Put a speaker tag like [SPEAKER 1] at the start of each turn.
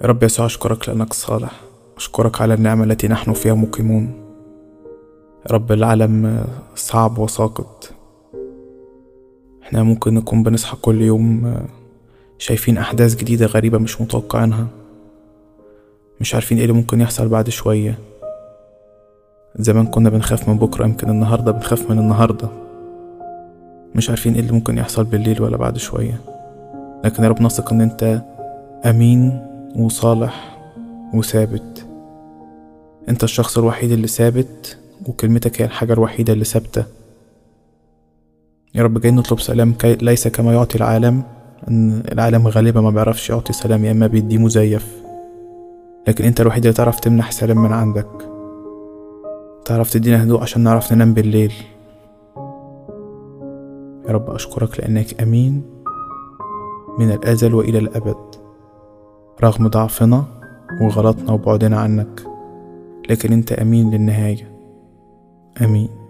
[SPEAKER 1] يا رب يسوع أشكرك لأنك صالح أشكرك على النعمة التي نحن فيها مقيمون يا رب العالم صعب وساقط احنا ممكن نكون بنصحى كل يوم شايفين أحداث جديدة غريبة مش متوقعينها مش عارفين ايه اللي ممكن يحصل بعد شوية زمان كنا بنخاف من بكرة يمكن النهاردة بنخاف من النهاردة مش عارفين ايه اللي ممكن يحصل بالليل ولا بعد شوية لكن يا رب نثق ان انت امين وصالح وثابت انت الشخص الوحيد اللي ثابت وكلمتك هي الحاجة الوحيدة اللي ثابتة يا رب جاي نطلب سلام كي ليس كما يعطي العالم ان العالم غالبا ما بيعرفش يعطي سلام يا اما بيديه مزيف لكن انت الوحيد اللي تعرف تمنح سلام من عندك تعرف تدينا هدوء عشان نعرف ننام بالليل يا رب أشكرك لأنك أمين من الأزل وإلى الأبد رغم ضعفنا وغلطنا وبعدنا عنك لكن أنت أمين للنهاية أمين